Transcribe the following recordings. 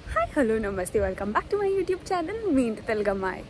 Hi hello నమస్తే welcome back to my YouTube channel మీ ఇంటి తెలుగమ్మాయి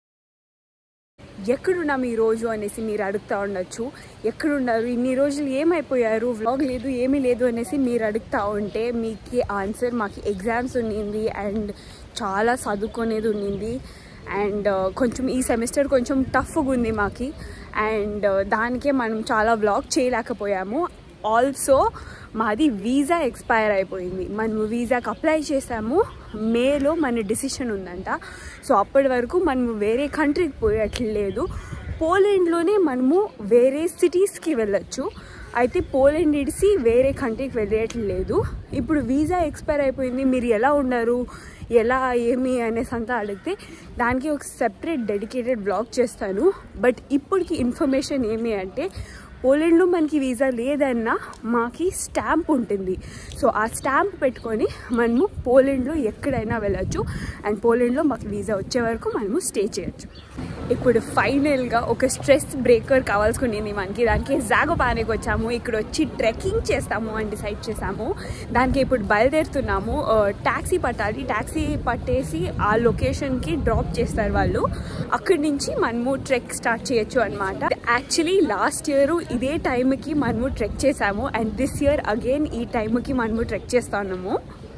ఎక్కడున్నాం ఈ రోజు అనేసి మీరు అడుగుతా ఉండొచ్చు ఎక్కడున్నారు ఇన్ని రోజులు ఏమైపోయారు వ్లాగ్ లేదు ఏమీ లేదు అనేసి మీరు అడుగుతా ఉంటే మీకు ఆన్సర్ మాకు ఎగ్జామ్స్ ఉన్నింది అండ్ చాలా చదువుకునేది ఉన్నింది అండ్ కొంచెం ఈ సెమిస్టర్ కొంచెం టఫ్గా ఉంది మాకి అండ్ దానికే మనం చాలా వ్లాగ్ చేయలేకపోయాము ఆల్సో మాది వీసా ఎక్స్పైర్ అయిపోయింది మనము వీసాకి అప్లై చేసాము మేలో మన డిసిషన్ ఉందంట సో అప్పటి వరకు మనము వేరే కంట్రీకి పోయట్లేదు పోలాండ్లోనే మనము వేరే సిటీస్కి వెళ్ళొచ్చు అయితే పోలాండ్ ఇడిసి వేరే కంట్రీకి వెళ్ళట్లేదు ఇప్పుడు వీసా ఎక్స్పైర్ అయిపోయింది మీరు ఎలా ఉన్నారు ఎలా ఏమి అనేసి అంతా అడిగితే దానికి ఒక సెపరేట్ డెడికేటెడ్ బ్లాగ్ చేస్తాను బట్ ఇప్పటికి ఇన్ఫర్మేషన్ ఏమి అంటే పోలాండ్లో మనకి వీసా లేదన్నా మాకి స్టాంప్ ఉంటుంది సో ఆ స్టాంప్ పెట్టుకొని మనము పోలాండ్లో ఎక్కడైనా వెళ్ళొచ్చు అండ్ పోలాండ్లో మాకు వీసా వచ్చే వరకు మనము స్టే చేయొచ్చు ఇప్పుడు ఫైనల్గా ఒక స్ట్రెస్ బ్రేకర్ కావాల్సుకునేది మనకి దానికి జాగోపానికి వచ్చాము ఇక్కడ వచ్చి ట్రెక్కింగ్ చేస్తాము అని డిసైడ్ చేసాము దానికి ఇప్పుడు బయలుదేరుతున్నాము ట్యాక్సీ పట్టాలి ట్యాక్సీ పట్టేసి ఆ లొకేషన్కి డ్రాప్ చేస్తారు వాళ్ళు అక్కడి నుంచి మనము ట్రెక్ స్టార్ట్ చేయొచ్చు అనమాట యాక్చువల్లీ లాస్ట్ ఇయర్ ఇదే టైంకి మనము ట్రెక్ చేసాము అండ్ దిస్ ఇయర్ అగైన్ ఈ టైంకి మనము ట్రెక్ చేస్తున్నాము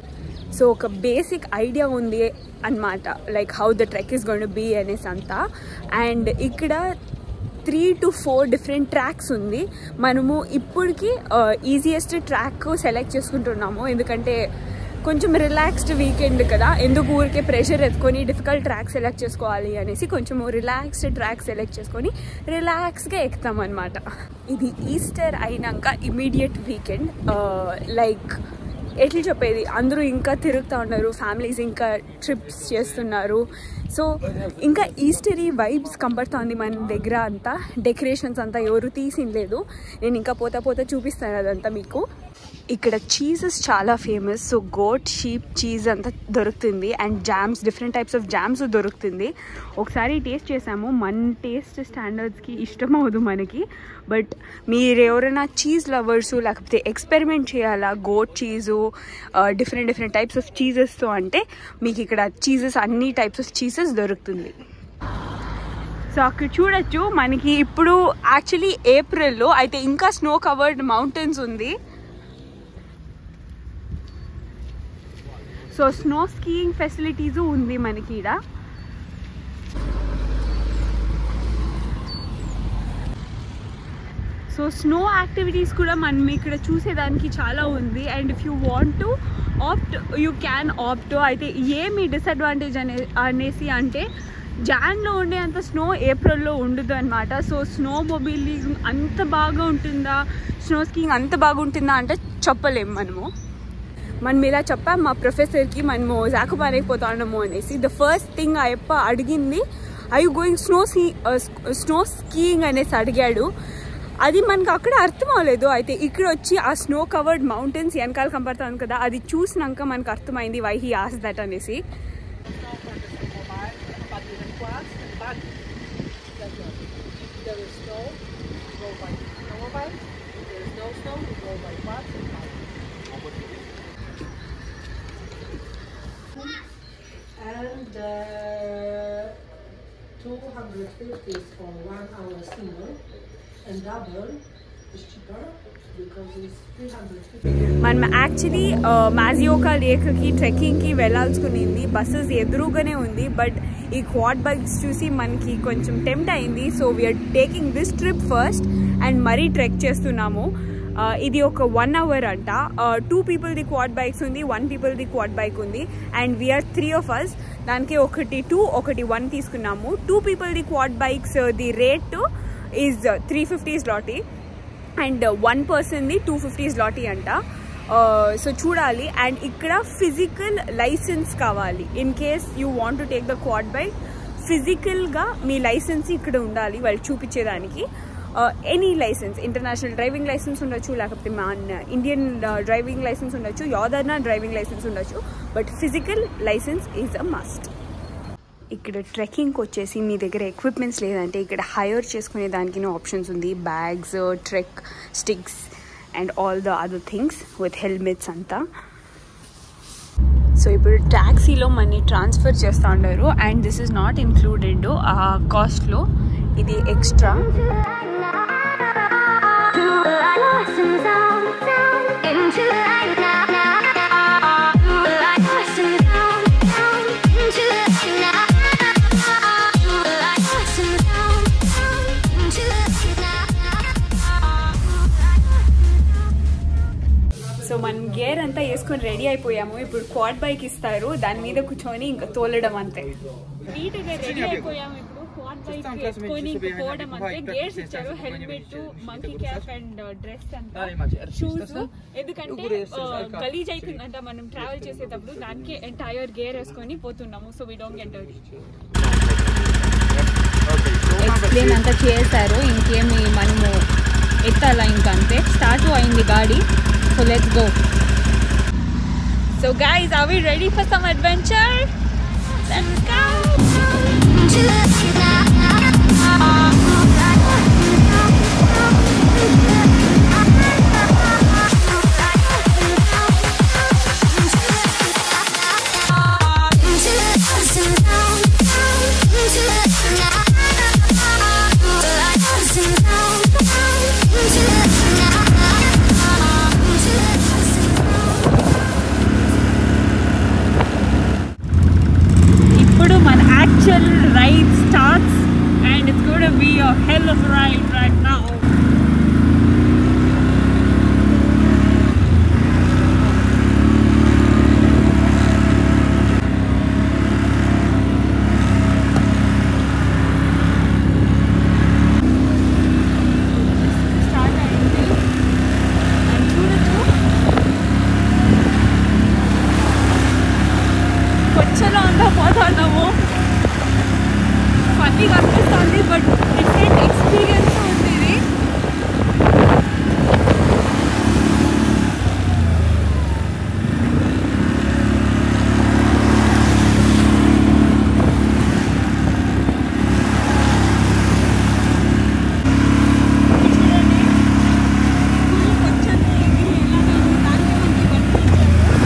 సో ఒక బేసిక్ ఐడియా ఉంది అనమాట like how the trek is gonna be అనేసి అంతా అండ్ ఇక్కడ three to four different tracks ఉంది మనము ఇప్పటికి ఈజియెస్ట్ ట్రాక్ సెలెక్ట్ చేసుకుంటున్నాము ఎందుకంటే కొంచెం రిలాక్స్డ్ వీకెండ్ కదా ఎందుకు ఊరికే ప్రెషర్ ఎత్తుకొని డిఫికల్ట్ ట్రాక్ సెలెక్ట్ చేసుకోవాలి అనేసి కొంచెం రిలాక్స్డ్ ట్రాక్ సెలెక్ట్ చేసుకొని రిలాక్స్గా ఎక్కుతాం అనమాట ఇది ఈస్టర్ అయినాక ఇమీడియట్ వీకెండ్ లైక్ ఎట్లా చెప్పేది అందరూ ఇంకా తిరుగుతూ ఉన్నారు ఫ్యామిలీస్ ఇంకా ట్రిప్స్ చేస్తున్నారు సో ఇంకా ఈస్టరీ వైబ్స్ కంపడుతుంది మన దగ్గర అంతా డెకరేషన్స్ అంతా ఎవరు తీసిండలేదు నేను ఇంకా పోతా పోతా చూపిస్తాను అదంతా మీకు ఇక్కడ చీజెస్ చాలా famous so goat sheep cheese అంతా దొరుకుతుంది and jams different types of jams దొరుకుతుంది ఒకసారి టేస్ట్ చేసాము మన టేస్ట్ స్టాండర్డ్స్కి ఇష్టం అవ్వదు మనకి బట్ మీరు ఎవరైనా చీజ్ లవర్స్ లేకపోతే ఎక్స్పెరిమెంట్ చేయాలా goat cheese different different types of చీజెస్తో అంటే మీకు ఇక్కడ చీజెస్ అన్ని టైప్స్ ఆఫ్ చీజెస్ దొరుకుతుంది సో అక్కడ చూడొచ్చు మనకి ఇప్పుడు యాక్చువల్లీ ఏప్రిల్లో అయితే ఇంకా స్నో కవర్డ్ మౌంటైన్స్ ఉంది సో స్నో స్కీయింగ్ ఫెసిలిటీస్ ఉంది మనకి ఇక్కడ సో స్నో యాక్టివిటీస్ కూడా మనం ఇక్కడ చూసేదానికి చాలా ఉంది and if you want to opt you can opt అయితే ఏమి డిసడ్వాంటేజ్ అనే అనేసి అంటే జాన్లో ఉండే అంత స్నో ఏప్రిల్లో ఉండదు అనమాట సో స్నో మొబిలింగ్ అంత బాగా ఉంటుందా స్నో స్కీయింగ్ అంత బాగుంటుందా అంటే చెప్పలేము మనము మనం ఇలా చెప్పాం మా ప్రొఫెసర్కి మనము జాకుపారైపోతున్నాము అనేసి ద ఫస్ట్ థింగ్ ఆ యప్ప అడిగింది I you going snow ski snow skiing అనేసి అడిగాడు అది మనకు అక్కడ అర్థం అవ్వలేదు అయితే ఇక్కడ వచ్చి ఆ స్నో కవర్డ్ మౌంటైన్స్ వెనకాల కనపడుతుంది కదా అది చూసినాక మనకు అర్థమైంది వై హీ ఆస్ దట్ అనేసి and uh, 250 is for one hour single and double is cheaper because it's 350 మనం యాక్చువల్లీ మాజియోకా లేక్కి ట్రెక్కింగ్కి వెళ్ళాల్సుకునింది బస్సెస్ ఎదురుగానే ఉంది బట్ ఈ క్వాడ్ బైక్స్ చూసి మనకి కొంచెం టెంప్ట్ అయింది so we're taking this trip first and మరీ ట్రెక్ చేస్తున్నాము Uh, ఇది ఒక వన్ అవర్ అంట టూ పీపుల్ది క్వాడ్ బైక్స్ ఉంది వన్ పీపుల్ది క్వాడ్ బైక్ ఉంది and we're three of us దానికి ఒకటి టూ ఒకటి వన్ తీసుకున్నాము టూ పీపుల్ది quad bikes the rate is three fifty zloty and one పర్సన్ది టూ ఫిఫ్టీస్ లాటీ అంట సో చూడాలి అండ్ ఇక్కడ ఫిజికల్ లైసెన్స్ కావాలి in case you want to take the quad bike ఫిజికల్గా మీ లైసెన్స్ ఇక్కడ ఉండాలి వాళ్ళు చూపించేదానికి any license international driving license ఉండొచ్చు లేకపోతే మన ఇండియన్ డ్రైవింగ్ లైసెన్స్ ఉండొచ్చు యాదన్నా డ్రైవింగ్ లైసెన్స్ ఉండొచ్చు but physical license is a must ఇక్కడ ట్రెక్కింగ్కి వచ్చేసి మీ దగ్గర ఎక్విప్మెంట్స్ లేదంటే ఇక్కడ హైర్ చేసుకునే దానికి ఆప్షన్స్ ఉంది bags trek sticks and all the other things with helmets అంతా సో ఇప్పుడు ట్యాక్సీలో మనీ ట్రాన్స్ఫర్ చేస్తూ ఉండరు and this is not included ఆ కాస్ట్లో ఇది ఎక్స్ట్రా సో మనం గేర్ అంతా వేసుకొని రెడీ అయిపోయాము ఇప్పుడు క్వాడ్ బైక్ ఇస్తారు దాని మీద కూర్చొని ఇంకా తోలడం అంతే నీట్గా రెడీ అయిపోయాము ఇప్పుడు క్వాడ్ బైక్ వేసుకొని ఇంకా పోవడం అంతే గేర్స్ ఇచ్చారు helmet monkey cap and dress అంతా షూస్ ఎందుకంటే గలీజ్ అవుతుందంట మనం ట్రావెల్ చేసేటప్పుడు దానికి ఎంటైర్ గేర్ వేసుకొని పోతున్నాము so we don't get explain అంతా చేశారు ఇంకేమి మనము ఎత్తాలా ఇంకా అంతే స్టార్ట్ అయింది గాడి so let's go so guys are we ready for some adventure let's go ఇప్పుడు మన actual ride starts and it's gotta be a hell of ride right now start అయింది అండ్ చూడొచ్చు కొచ్చలో అంతా పోతున్నాము ఫన్నీగా అనిపిస్తుంది బట్ డిఫరెంట్ ఎక్స్పీరియన్స్ ఉంది ఇది చూడండి ఫుల్ కొచ్చని ఎగిరి ఎలాగైంది దానికే మనకి కనిపించారు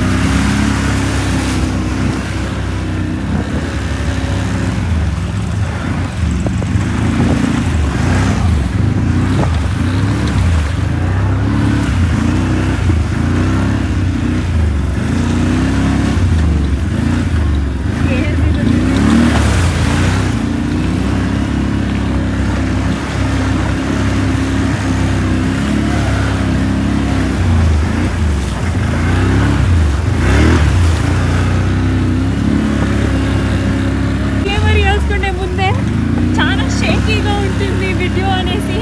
కెమెరా వేసుకునే ముందే చాలా షేకీగా ఉంటుంది వీడియో అనేసి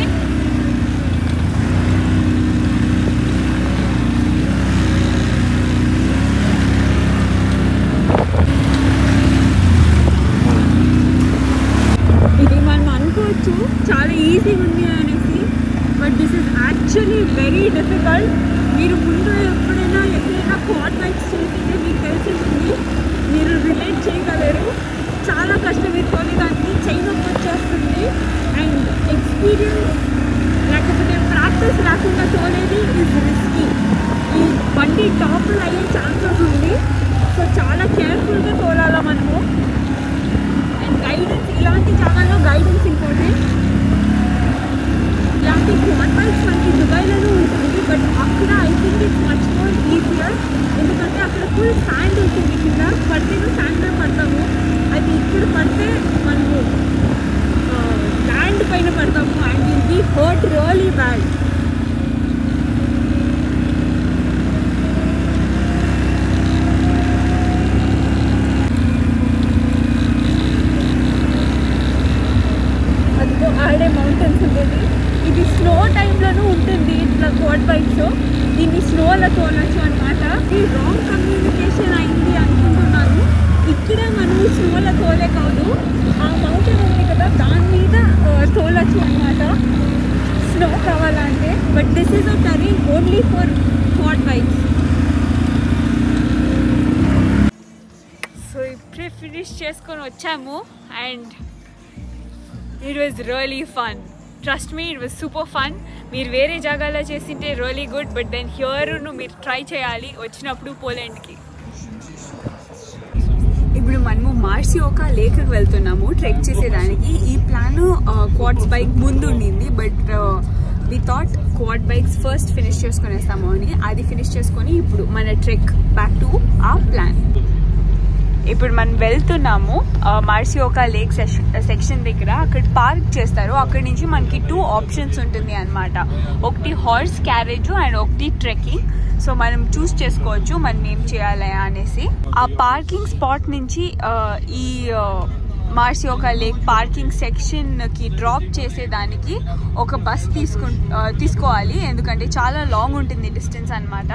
ఇది మనం అనుకోవచ్చు చాలా ఈజీగా ఉంది అనేసి but this is actually very difficult మీరు ముందు ఎప్పుడైనా ఎక్కడైనా క్వాడ్ బైక్స్ చేసింటే మీకు తెలిసి ఉంటుంది మీరు రిలేట్ చేయగలరు చాలా కష్టం ఎత్తుకొని దానికి చైన్ వచ్చేస్తుంది అండ్ ఎక్స్పీరియన్స్ లేకపోతే ప్రాక్టీస్ లేకుండా తోలేది ఇస్ రిస్కీ ఈ బండి టాపుల్ అయ్యే ఛాన్సెస్ ఉంది సో చాలా కేర్ఫుల్గా తోలాలా మనము అండ్ గైడెన్స్ ఇలాంటి జాగాలో గైడెన్స్ ఇంపార్టెంట్ ఇలాంటి క్వాడ్ బైక్స్ మనకి దుబాయ్లోనూ ఉంటుంది బట్ అక్కడ I think it's much more easier ఎందుకంటే అక్కడ ఫుల్ శాండ్ ఉంటుంది కింద పడితేనే శాండ్లో పడతాము అది ఇక్కడ పడితే మనము ల్యాండ్ పైన పడతాము and will be hurt really bad అదిగో ఆడే మౌంటైన్స్ ఉండేది ఇది స్నో టైంలోనూ ఉంటుంది ఇట్లా క్వాడ్ బైక్స్ దీన్ని స్నోలో తోలొచ్చు అనమాట ఇది రాంగ్ కమ్యూనికేషన్ అయింది అనుకుంటున్నాను ఇక్కడే మనం స్నోలో తోలే కాదు ఆ మౌంటైన్ ఉంది కదా దాని మీద ఆ, తోలొచ్చు అనమాట స్నో కావాలంటే but this is a touring only for quad bikes so ఇప్పుడే ఫినిష్ చేసుకొని వచ్చాము and it was really fun trust me it was super fun మీరు వేరే జాగాలో చేసింటే really good but then here మీరు ట్రై చేయాలి వచ్చినప్పుడు పోలాండ్కి మనము మార్సియోకా లేక్ వెళ్తున్నాము ట్రెక్ చేసేదానికి ఈ ప్లాన్ క్వాడ్స్ బైక్ ముందు ఉండింది but we thought quad bikes first finish చేసుకునేస్తాము అని అది ఫినిష్ చేసుకొని ఇప్పుడు మన ట్రెక్ బ్యాక్ టు ఆ ప్లాన్ ఇప్పుడు మనం వెళ్తున్నాము మార్సియోకా లేక్ సెక్షన్ దగ్గర అక్కడ పార్క్ చేస్తారు అక్కడి నుంచి మనకి టూ ఆప్షన్స్ ఉంటుంది అనమాట ఒకటి హార్స్ క్యారేజ్ అండ్ ఒకటి ట్రెక్కింగ్ సో మనం చూస్ చేసుకోవచ్చు మనం ఏం చేయాలి అనేసి ఆ పార్కింగ్ స్పాట్ నుంచి ఆ, ఈ మార్సియోకా లేక్ పార్కింగ్ సెక్షన్ కి డ్రాప్ చేసేదానికి ఒక బస్ తీసుకు ఆ, తీసుకోవాలి ఎందుకంటే చాలా లాంగ్ ఉంటుంది డిస్టెన్స్ అన్నమాట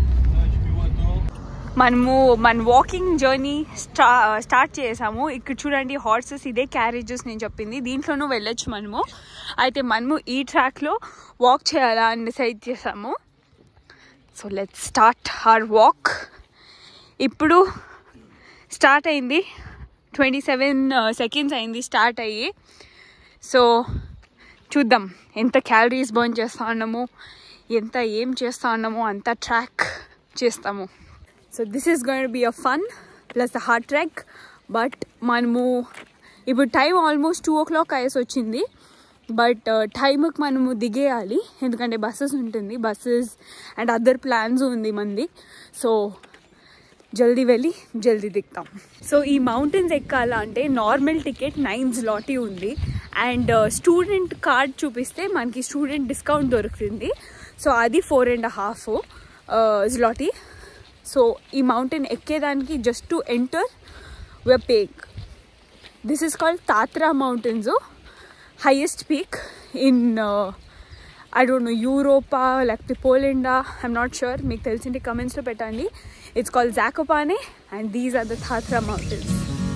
మనము మన వాకింగ్ జర్నీ స్టా స్టార్ట్ చేసాము ఇక్కడ చూడండి హార్సెస్ ఇదే క్యారేజెస్ నేను చెప్పింది దీంట్లోనూ వెళ్ళొచ్చు మనము అయితే మనము ఈ ట్రాక్లో వాక్ చేయాలా అని డిసైడ్ చేసాము so let start our walk ఇప్పుడు స్టార్ట్ అయింది ట్వంటీ సెవెన్ సెకండ్స్ అయింది స్టార్ట్ అయ్యి సో చూద్దాం ఎంత క్యాలరీస్ బర్న్ చేస్తా ఉన్నాము ఎంత ఏం చేస్తా ఉన్నాము అంత ట్రాక్ చేస్తాము so this is going be a fun plus the hard track but మనము ఇప్పుడు time almost two o'clock అయ్యేసి వచ్చింది బట్ టైంకి మనము దిగేయాలి ఎందుకంటే బస్సెస్ ఉంటుంది బస్సెస్ అండ్ అదర్ ప్లాన్స్ ఉంది మంది సో జల్దీ వెళ్ళి జల్దీ దిగుతాం సో ఈ మౌంటైన్స్ ఎక్కాలా అంటే నార్మల్ టికెట్ నైన్ లాటీ ఉంది అండ్ స్టూడెంట్ కార్డ్ చూపిస్తే మనకి స్టూడెంట్ డిస్కౌంట్ దొరుకుతుంది సో అది four and half zloty so ఈ మౌంటైన్ ఎక్కేదానికి just to enter we're paying. This is called Tatra Mountains, oh, highest peak in uh, I don't know Europa, లేకపోతే పోలెండా I'm not sure మీకు తెలిసింటే కమెంట్స్లో పెట్టండి it's called Zakopane and these are the Tatra mountains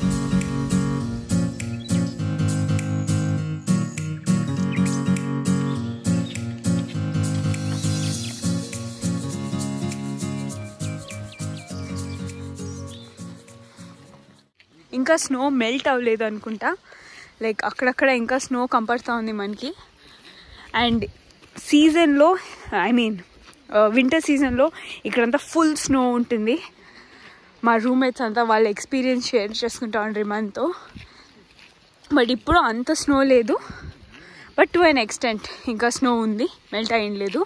ఇంకా snow melt అవ్వలేదు అనుకుంటా like అక్కడక్కడ ఇంకా స్నో కంపడుతూ ఉంది మనకి అండ్ సీజన్లో ఐ మీన్ వింటర్ సీజన్లో ఇక్కడంతా ఫుల్ స్నో ఉంటుంది మా రూమ్మేట్స్ అంతా వాళ్ళ ఎక్స్పీరియన్స్ షేర్ చేసుకుంటా ఉండ్రి మనతో బట్ ఇప్పుడు అంత స్నో లేదు బట్ టు అన్ ఎక్స్టెంట్ ఇంకా స్నో ఉంది మెల్ట్ అయ్యం లేదు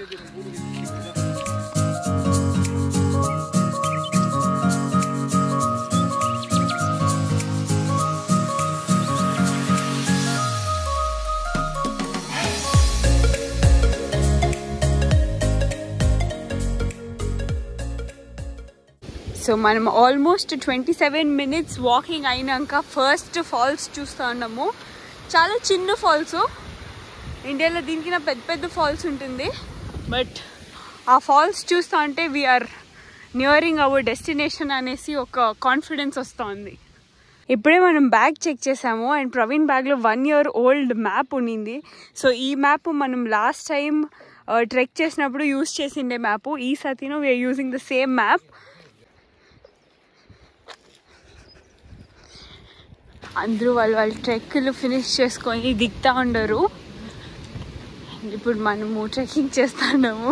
సో మనం almost twenty seven minutes walking అయినాక ఫస్ట్ ఫాల్స్ చూస్తూ ఉన్నాము చాలా చిన్న ఫాల్స్ ఇండియాలో దీనికి నా పెద్ద పెద్ద ఫాల్స్ ఉంటుంది బట్ ఆ ఫాల్స్ చూస్తూ ఉంటే వీఆర్ నియరింగ్ అవర్ డెస్టినేషన్ అనేసి ఒక కాన్ఫిడెన్స్ వస్తుంది ఇప్పుడే మనం బ్యాగ్ చెక్ చేసాము అండ్ ప్రవీణ్ బ్యాగ్లో వన్ ఇయర్ ఓల్డ్ మ్యాప్ ఉండింది సో ఈ మ్యాప్ మనం లాస్ట్ టైం ట్రెక్ చేసినప్పుడు యూస్ చేసిండే మ్యాప్ ఈ సతిను we are using the same map అందరూ వాళ్ళు వాళ్ళ ట్రెక్లు ఫినిష్ చేసుకొని దిగుతూ ఉండరు ఇప్పుడు మనము ట్రెక్కింగ్ చేస్తున్నాము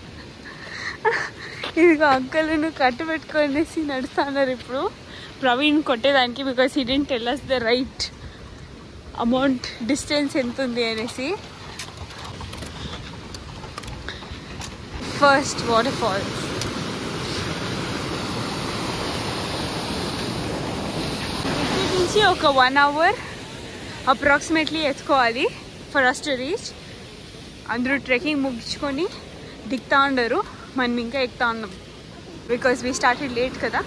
ఇదిగో అంకలను కట్టు పెట్టుకొనేసి నడుస్తున్నారు ఇప్పుడు ప్రవీణ్ కొట్టేదానికి because he didn't tell us the right amount distance ఎంత ఉంది అనేసి ఫస్ట్ వాటర్ ఫాల్స్ ఇక్కడ నుంచి ఒక వన్ అవర్ అప్రాక్సిమేట్లీ ఎత్తుకోవాలి ఫర్ అస్ టు రీచ్ అందరూ ట్రెక్కింగ్ ముగించుకొని దిగుతా ఉండరు మనం ఇంకా ఎక్కుతా ఉన్నాం బికాస్ వీ స్టార్టెడ్ లేట్ కదా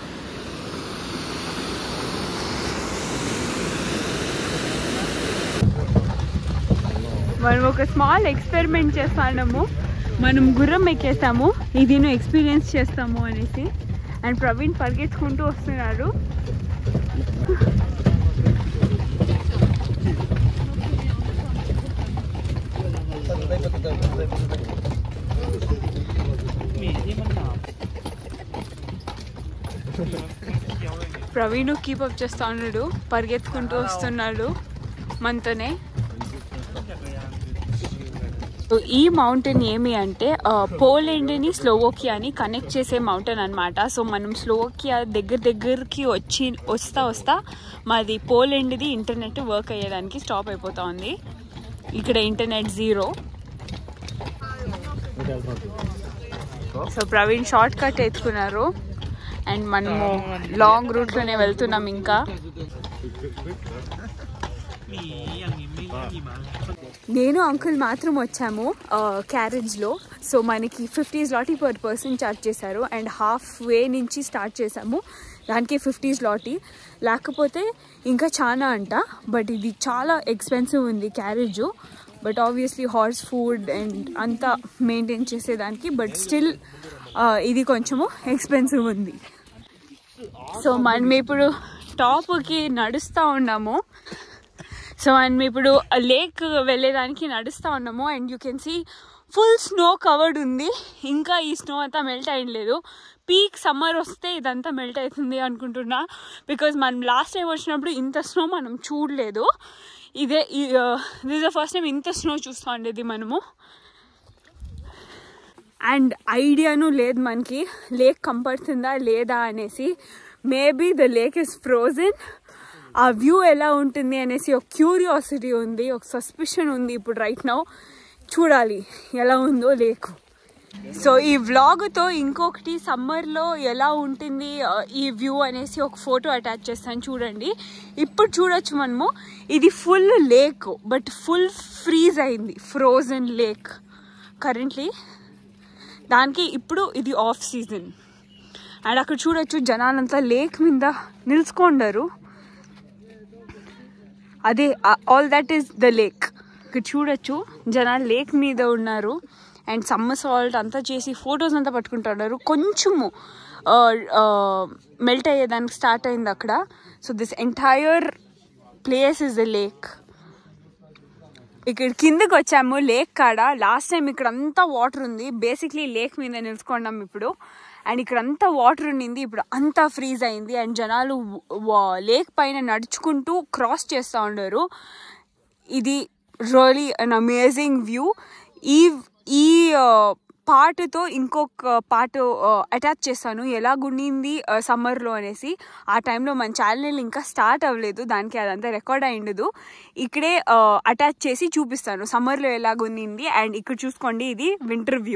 మనం ఒక స్మాల్ ఎక్స్పెరిమెంట్ చేస్తాము మనం గుర్రం ఎక్కేసాము ఇది నువ్వు ఎక్స్పీరియన్స్ చేస్తాము అనేసి అండ్ ప్రవీణ్ పరిగెత్తుకుంటూ వస్తున్నారు ప్రవీణ్ కీపప్ చేస్తా ఉన్నాడు పరిగెత్తుకుంటూ వస్తున్నాడు మనతోనే సో ఈ మౌంటైన్ ఏమి అంటే పోలెండ్ని స్లోవోకియాని కనెక్ట్ చేసే మౌంటైన్ అనమాట సో మనం స్లోవోకియా దగ్గర దగ్గరికి వచ్చి వస్తా వస్తా మాది పోలెండ్ది ఇంటర్నెట్ వర్క్ అయ్యేదానికి స్టాప్ అయిపోతా ఉంది ఇక్కడ internet zero so Praveen short cut ఎత్తుకున్నారు అండ్ మనము లాంగ్ రూట్లోనే వెళ్తున్నాం ఇంకా నేను అంకుల్ మాత్రం వచ్చాము క్యారేజ్లో సో మనకి fifty zloty per person charge చేశారు అండ్ హాఫ్ వే నుంచి స్టార్ట్ చేసాము దానికి ఫిఫ్టీ లాటీ లేకపోతే ఇంకా చాలా అంట బట్ ఇది చాలా ఎక్స్పెన్సివ్ ఉంది carriage but obviously horse food and అంతా మెయింటైన్ చేసేదానికి బట్ స్టిల్ ఇది కొంచెము ఎక్స్పెన్సివ్ ఉంది సో మనం ఇప్పుడు టాప్కి నడుస్తూ ఉన్నాము సో అండ్ ఇప్పుడు లేక్ వెళ్ళేదానికి నడుస్తూ ఉన్నాము and you can see full snow covered ఉంది ఇంకా ఈ స్నో అంతా మెల్ట్ అయ్యలేదు పీక్ సమ్మర్ వస్తే ఇదంతా మెల్ట్ అవుతుంది అనుకుంటున్నా బికాజ్ మనం లాస్ట్ టైం వచ్చినప్పుడు ఇంత స్నో మనం చూడలేదు ఇదే దిస్ ద ఫస్ట్ టైం ఇంత స్నో చూస్తూ ఉండేది మనము అండ్ ఐడియాను లేదు మనకి లేక్ కంపడుతుందా లేదా అనేసి maybe the lake is frozen ఆ వ్యూ ఎలా ఉంటుంది అనేసి ఒక క్యూరియాసిటీ ఉంది ఒక సస్పిషన్ ఉంది ఇప్పుడు రైట్ నౌ చూడాలి ఎలా ఉందో లేకు సో ఈ వ్లాగ్తో ఇంకొకటి సమ్మర్లో ఎలా ఉంటుంది ఈ వ్యూ అనేసి ఒక ఫోటో అటాచ్ చేస్తాను చూడండి ఇప్పుడు చూడొచ్చు మనము ఇది full lake but full freeze అయింది ఫ్రోజన్ లేక్ కరెంట్లీ దానికి ఇప్పుడు ఇది ఆఫ్ సీజన్ అండ్ అక్కడ చూడొచ్చు జనాలంతా లేక్ మీద నిలుచుకోండారు అదే all that is the lake ఇక్కడ చూడొచ్చు జనాలు లేక్ మీద ఉన్నారు అండ్ సమ్మర్ సాల్ట్ అంతా చేసి ఫొటోస్ అంతా పట్టుకుంటున్నారు కొంచెము మెల్ట్ అయ్యేదానికి స్టార్ట్ అయింది అక్కడ so this entire place is the lake ఇక్కడ కిందకి వచ్చాము లేక్ కాడ లాస్ట్ టైం ఇక్కడ అంతా వాటర్ ఉంది బేసిక్లీ లేక్ మీద నిలుచుకున్నాం ఇప్పుడు అండ్ ఇక్కడ అంతా వాటర్ ఉండింది ఇప్పుడు అంతా ఫ్రీజ్ అయింది అండ్ జనాలు లేక్ పైన నడుచుకుంటూ క్రాస్ చేస్తూ ఉన్నారు ఇది రియలీ అన్ అమేజింగ్ వ్యూ ఈ ఈ పాటతో ఇంకొక పాట అటాచ్ చేస్తాను ఎలాగుండింది సమ్మర్లో అనేసి ఆ టైంలో మన ఛానల్ ఇంకా స్టార్ట్ అవ్వలేదు దానికి అదంతా రికార్డ్ అయిండదు ఇక్కడే అటాచ్ చేసి చూపిస్తాను సమ్మర్లో ఎలాగుండింది అండ్ ఇక్కడ చూసుకోండి ఇది వింటర్ వ్యూ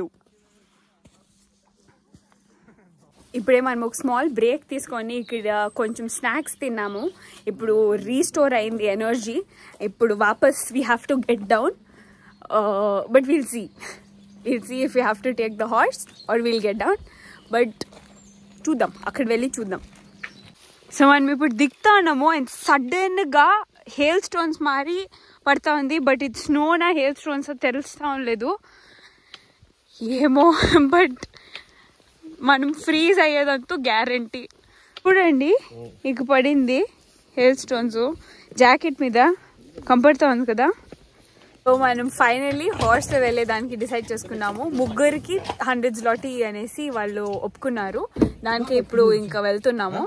ఇప్పుడే మనం ఒక స్మాల్ బ్రేక్ తీసుకొని ఇక్కడ కొంచెం స్నాక్స్ తిన్నాము ఇప్పుడు రీస్టోర్ అయింది ఎనర్జీ ఇప్పుడు వాపస్ we have to get down but will see will see if you have to take the horse or will get down but చూద్దాం అక్కడ వెళ్ళి చూద్దాం సో మనం ఇప్పుడు దిగుతా ఉన్నాము అండ్ సడన్గా హేల్ స్టోన్స్ మారి పడతా ఉంది బట్ ఇది స్నోనా హేల్ స్టోన్స్ తెలుస్తా లేదు ఏమో బట్ మనం ఫ్రీజ్ అయ్యేదంతా గ్యారంటీ చూడండి ఇక పడింది హెయిర్ స్టోన్స్ జాకెట్ మీద కంపడుతూ ఉంది కదా సో మనం ఫైనల్లీ హార్స్తో వెళ్ళేదానికి డిసైడ్ చేసుకున్నాము ముగ్గురికి హండ్రెడ్స్ లాటీ అనేసి వాళ్ళు ఒప్పుకున్నారు దానికి ఇప్పుడు ఇంకా వెళ్తున్నాము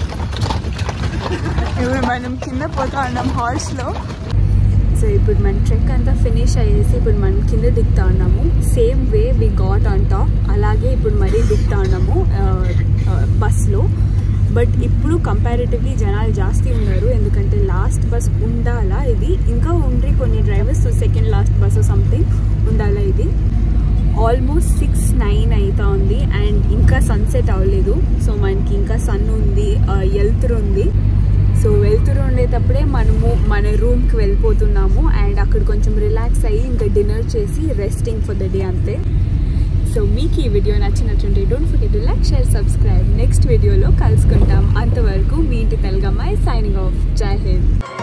ఇప్పుడు మనం కింద పోతా ఉన్నాం హార్స్లో సో ఇప్పుడు మన ట్రెక్ అంతా ఫినిష్ అయ్యేసి ఇప్పుడు మనం కింద దిగుతా ఉన్నాము same way we got on top అలాగే ఇప్పుడు మరీ దిగుతా ఉన్నాము బస్లో బట్ ఇప్పుడు కంపారిటివ్లీ జనాలు జాస్తి ఉన్నారు ఎందుకంటే లాస్ట్ బస్ ఉండాలా ఇది ఇంకా ఉండ్రి కొన్ని drivers second last bus something ఉండాలా ఇది ఆల్మోస్ట్ సిక్స్ నైన్ అవుతా ఉంది అండ్ ఇంకా సన్సెట్ అవ్వలేదు సో మనకి ఇంకా సన్ ఉంది వెళ్తురు ఉంది సో వెళ్తురు ఉండేటప్పుడే మనము మన రూమ్కి వెళ్ళిపోతున్నాము అండ్ అక్కడ కొంచెం రిలాక్స్ అయ్యి ఇంకా డిన్నర్ చేసి రెస్టింగ్ ఫర్ ద డే అంతే సో మీకు ఈ వీడియో నచ్చినట్టుంటే don't forget to like share subscribe next వీడియోలో కలుసుకుంటాం అంతవరకు మీ ఇంటి తెలుగమ్మాయి సైనింగ్ ఆఫ్ జై హింద్